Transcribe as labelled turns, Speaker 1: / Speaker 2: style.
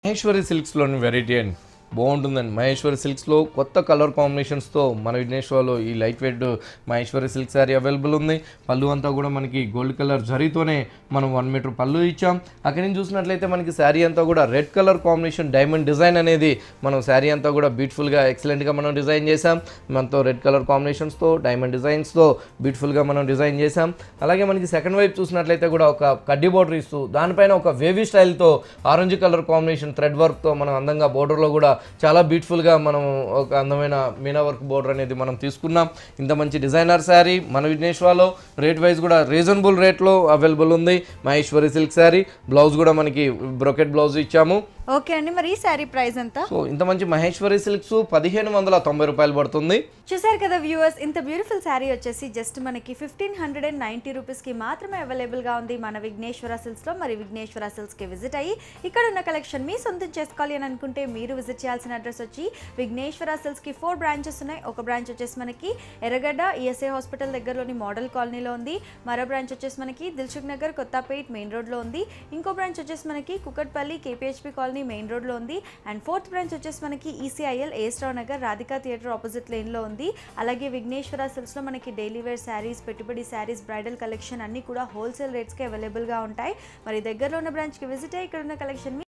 Speaker 1: Maheshwari సిల్క్స్లోని variety అండి బాగుంటుందండి మహేశ్వరి సిల్క్స్లో కొత్త కలర్ కాంబినేషన్స్తో మన విఘ్నేశ్వర్లో ఈ light weight Maheshwari silk sari available ఉంది పళ్ళు అంతా కూడా మనకి గోల్డ్ కలర్ జరీతోనే మనం వన్ మీటర్ పళ్ళు ఇచ్చాం అక్కడి నుంచి చూసినట్లయితే మనకి శారీ అంతా కూడా red colour combination diamond design అనేది మనం శారీ అంతా కూడా బ్యూటిఫుల్గా ఎక్సలెంట్గా మనం డిజైన్ చేసాం మనతో రెడ్ కలర్ కాంబినేషన్స్తో డైమండ్ డిజైన్స్తో బ్యూటిఫుల్గా మనం డిజైన్ చేసాం అలాగే మనకి సెకండ్ వైపు చూసినట్లయితే కూడా ఒక కడ్డీ బోర్డర్ ఇస్తూ దానిపైన ఒక వేవీ స్టైల్తో ఆరెంజ్ కలర్ కాంబినేషన్ థ్రెడ్ వర్క్తో మనం అందంగా బోర్డర్లో కూడా చాలా బ్యూటిఫుల్గా మనం ఒక అందమైన మీనా వర్క్ బోర్డర్ అనేది మనం తీసుకున్నాం ఇంత మంచి డిజైనర్ శారీ మన విఘ్నేశ్వర్లో రేట్ వైజ్ కూడా రీజనబుల్ రేట్లో అవైలబుల్ ఉంది మహేశ్వరి సిల్క్ శారీ బ్లౌజ్ కూడా మనకి బ్రొకెట్ బ్లౌజ్ ఇచ్చాము
Speaker 2: ఓకే అండి మరి ఈ శారీ ప్రైస్ ఎంత
Speaker 1: సో ఇంత మంచి మహేశ్వరి సిల్క్స్ పదిహేను వందల తొంభై రూపాయలు పడుతుంది
Speaker 2: చూసారు కదా వ్యూవర్స్ ఇంత బ్యూటిఫుల్ శారీ వచ్చేసి జస్ట్ మనకి ఫిఫ్టీన్ హండ్రెడ్ అండ్ నైంటీ రూపీస్కి మాత్రమే అవైలబుల్గా ఉంది మన విఘ్నేశ్వర సిల్క్స్లో మరి విఘ్నేశ్వర సిల్క్స్కి విజిట్ అయ్యి ఇక్కడ ఉన్న కలెక్షన్ మీ సొంతం చేసుకోవాలి అని అనుకుంటే మీరు విజిట్ చేయాల్సిన అడ్రస్ వచ్చి విఘ్నేశ్వర సిల్క్స్కి ఫోర్ బ్రాంచెస్ ఉన్నాయి ఒక బ్రాంచ్ వచ్చేసి మనకి ఎర్రగడ్డ ఈఎస్ఐ హాస్పిటల్ దగ్గరలోని మోడల్ కాలనీలో ఉంది మరో బ్రాంచ్ వచ్చేసి మనకి దిల్సుఖ్ నగర్ కొత్తపేట్ మెయిన్ రోడ్లో ఉంది ఇంకో బ్రాంచ్ వచ్చేసి మనకి కుకట్పల్లి కేపీహెచ్పి కాలనీ మెయిన్ రోడ్లో ఉంది అండ్ ఫోర్త్ బ్రాంచ్ వచ్చేసి మనకి ఈసీఐఎల్ ఏస్ట్రావ్ నగర్ రాధికా థియేటర్ ఆపోజిట్ లేన్లో ఉంది అలాగే విఘ్నేశ్వర సిల్క్స్లో మనకి డైలీ వేర్ శారీస్ పెట్టుబడి శారీస్ బ్రైడల్ కలెక్షన్ అన్నీ కూడా హోల్సేల్ రేట్స్కి అవైలబుల్గా ఉంటాయి మరి దగ్గరలో ఉన్న బ్రాంచ్కి విజిట్ అయ్యి ఇక్కడ ఉన్న కలెక్షన్